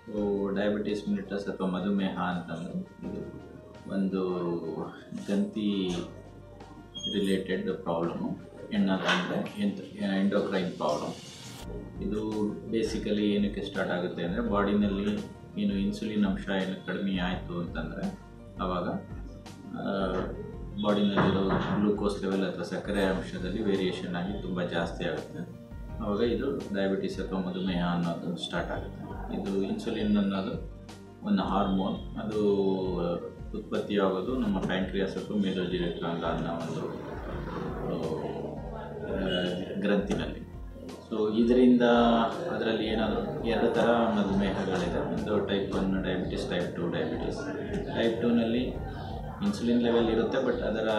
so diabetes mellitus ಅಥವಾ ಮಧುಮೇಹ ಅಂತಂದರೆ ಇದು ಒಂದು ಗಂತಿ ರಿಲೇಟೆಡ್ ಪ್ರಾಬ್ಲಮ್ಮು ಹೆಣ್ಣದಂದರೆ ಎಂತ್ ಎಂಡೋಕ್ರೈನ್ ಪ್ರಾಬ್ಲಮ್ ಇದು ಬೇಸಿಕಲಿ ಏನಕ್ಕೆ ಸ್ಟಾರ್ಟ್ ಆಗುತ್ತೆ ಅಂದರೆ ಬಾಡಿನಲ್ಲಿ ಏನು ಇನ್ಸುಲಿನ್ ಅಂಶ ಏನು ಕಡಿಮೆ ಆಯಿತು ಅಂತಂದರೆ ಆವಾಗ ಬಾಡಿನಲ್ಲಿರೋ ಗ್ಲೂಕೋಸ್ ಲೆವೆಲ್ ಅಥವಾ ಸಕ್ಕರೆ ಅಂಶದಲ್ಲಿ ವೇರಿಯೇಷನ್ ಆಗಿ ತುಂಬ ಜಾಸ್ತಿ ಆಗುತ್ತೆ ಆವಾಗ ಇದು ಡಯಾಬಿಟಿಸ್ ಅಥವಾ ಮಧುಮೇಹ ಅನ್ನೋದು ಸ್ಟಾರ್ಟ್ ಆಗುತ್ತೆ ಇದು ಇನ್ಸುಲಿನ್ ಅನ್ನೋದು ಒಂದು ಹಾರ್ಮೋನ್ ಅದು ಉತ್ಪತ್ತಿಯಾಗೋದು ನಮ್ಮ ಪ್ಯಾಂಕ್ರಿಯಾಸ್ ಅಥವಾ ಮೇದೋಜೀರಕಾಂಗ ಅನ್ನೋ ಒಂದು ಆ, ಗ್ರಂಥಿನಲ್ಲಿ ಸೊ ಇದರಿಂದ ಅದರಲ್ಲಿ ಏನಾದರೂ ಎರಡು ಥರ ಮಧುಮೇಹಗಳಿದೆ ಒಂದು type one diabetes type two diabetes type ಟೂನಲ್ಲಿ ಇನ್ಸುಲಿನ್ ಲೆವೆಲ್ ಇರುತ್ತೆ ಬಟ್ ಅದರ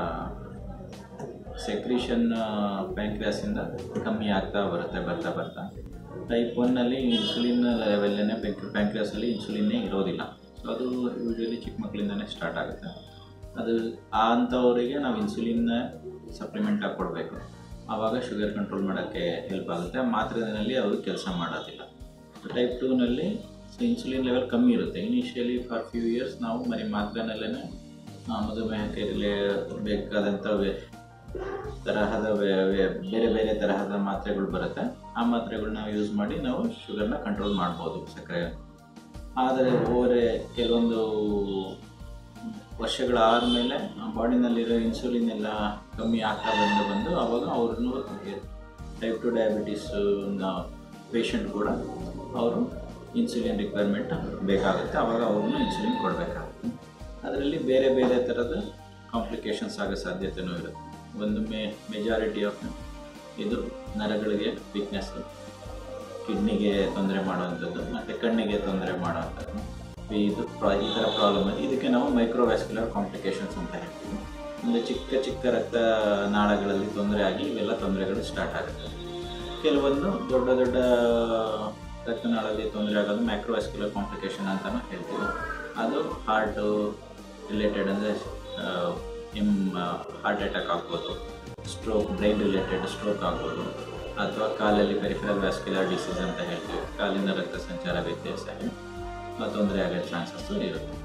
ಸೆಕ್ರಿಷನ್ ಪ್ಯಾಂಕ್ರಿಯಾಸಿಂದ ಕಮ್ಮಿ ಆಗ್ತಾ ಬರುತ್ತೆ ಬರ್ತಾ ಬರ್ತಾ ಟೈಪ್ ಒನ್ನಲ್ಲಿ ಇನ್ಸುಲಿನ್ ಲೆವೆಲ್ಲೇ ಪ್ಯಾಂಕ್ರಿಯಾಸಲ್ಲಿ ಇನ್ಸುಲಿನ್ನೇ ಇರೋದಿಲ್ಲ ಸೊ ಅದು ಯೂಶ್ವಲಿ ಚಿಕ್ಕ ಮಕ್ಕಳಿಂದನೇ ಸ್ಟಾರ್ಟ್ ಆಗುತ್ತೆ ಅದು ಆ ಅಂಥವರಿಗೆ ನಾವು ಇನ್ಸುಲಿನ್ ಸಪ್ಲಿಮೆಂಟಾಗಿ ಕೊಡಬೇಕು ಆವಾಗ ಶುಗರ್ ಕಂಟ್ರೋಲ್ ಮಾಡೋಕ್ಕೆ ಹೆಲ್ಪ್ ಆಗುತ್ತೆ ಮಾತ್ರೆನಲ್ಲಿ ಅದು ಕೆಲಸ ಮಾಡೋದಿಲ್ಲ ಟೈಪ್ ಟೂನಲ್ಲಿ ಸೊ ಇನ್ಸುಲಿನ್ ಲೆವೆಲ್ ಕಮ್ಮಿ ಇರುತ್ತೆ ಇನಿಷಿಯಲಿ ಫಾರ್ ಫ್ಯೂ ಇಯರ್ಸ್ ನಾವು ಬರೀ ಮಾತ್ರೆನಲ್ಲೇ ಮಧುಮೇಹಕ್ಕೆ ರಿಲೇ ಬೇಕಾದಂಥ ವೇ ತರಹದ ವೇ- ವೇ- ಬೇರೆ ಬೇರೆ ತರಹದ ಮಾತ್ರೆಗಳು ಬರುತ್ತೆ ಆ ಮಾತ್ರೆಗಳನ್ನ ಯೂಸ್ ಮಾಡಿ ನಾವು ಶುಗರ್ನ ಕಂಟ್ರೋಲ್ ಮಾಡ್ಬೋದು ಸಕ್ಕರೆ ಆದರೆ ಓವರೆ ಕೆಲವೊಂದು ವರ್ಷಗಳಾದಮೇಲೆ ಬಾಡಿನಲ್ಲಿರೋ ಇನ್ಸುಲಿನ್ ಎಲ್ಲ ಕಮ್ಮಿ ಆಗ್ತಾ ಬಂದು ಬಂದು ಆವಾಗ ಅವ್ರನ್ನು ಟೈಪ್ ಟು ಡಯಾಬಿಟಿಸ್ ಪೇಷಂಟ್ ಕೂಡ ಅವರು ಇನ್ಸುಲಿನ್ ರಿಕ್ವೈರ್ಮೆಂಟ್ ಬೇಕಾಗುತ್ತೆ ಆವಾಗ ಅವ್ರನ್ನು ಇನ್ಸುಲಿನ್ ಕೊಡಬೇಕಾಗುತ್ತೆ ಅದರಲ್ಲಿ ಬೇರೆ ಬೇರೆ ಥರದ ಕಾಂಪ್ಲಿಕೇಶನ್ಸ್ ಆಗೋ ಸಾಧ್ಯತೆಯೂ ಇರುತ್ತೆ ಒಂದು ಮೇ ಮೆಜಾರಿಟಿ ಆಫ್ ಇದು ನರಗಳಿಗೆ ವೀಕ್ನೆಸ್ಸು ಕಿಡ್ನಿಗೆ ತೊಂದರೆ ಮಾಡುವಂಥದ್ದು ಮತ್ತು ಕಣ್ಣಿಗೆ ತೊಂದರೆ ಮಾಡುವಂಥದ್ದು ಇದು ಪ್ರಾ ಈ ಥರ ಪ್ರಾಬ್ಲಮ್ ಇದಕ್ಕೆ ನಾವು ಮೈಕ್ರೋವ್ಯಾಸ್ಕ್ಯುಲರ್ ಕಾಂಪ್ಲಿಕೇಶನ್ಸ್ ಅಂತ ಹೇಳ್ತೀವಿ ಅಂದರೆ ಚಿಕ್ಕ ಚಿಕ್ಕ ರಕ್ತ ನಾಳಗಳಲ್ಲಿ ತೊಂದರೆ ಆಗಿ ಇವೆಲ್ಲ ತೊಂದರೆಗಳು ಸ್ಟಾರ್ಟ್ ಆಗುತ್ತೆ ಕೆಲವೊಂದು ದೊಡ್ಡ ದೊಡ್ಡ ರಕ್ತನಾಳದಲ್ಲಿ ತೊಂದರೆ ಆಗೋದು ಮೈಕ್ರೋವ್ಯಾಸ್ಕ್ಯುಲರ್ ಕಾಂಪ್ಲಿಕೇಶನ್ ಅಂತಲೂ ಹೇಳ್ತೀವಿ ಅದು ಹಾರ್ಟು ರಿಲೇಟೆಡ್ ಅಂದರೆ ಎಮ್ ಹಾರ್ಟ್ ಅಟ್ಯಾಕ್ ಆಗ್ಬೋದು ಸ್ಟ್ರೋಕ್ ಬ್ರೈನ್ ರಿಲೇಟೆಡ್ ಸ್ಟ್ರೋಕ್ ಆಗ್ಬೋದು ಅಥವಾ ಕಾಲಲ್ಲಿ ಪೆರಿಫರಲ್ ವ್ಯಾಸ್ಕ್ಯುಲರ್ ಡಿಸೀಸ್ ಅಂತ ಹೇಳ್ತೀವಿ ಕಾಲಿನ ರಕ್ತ ಸಂಚಾರ ವ್ಯತ್ಯಾಸ ಆಗಿ ತೊಂದರೆ ಆಗೋ ಚಾನ್ಸಸ್ಸು ಇರುತ್ತೆ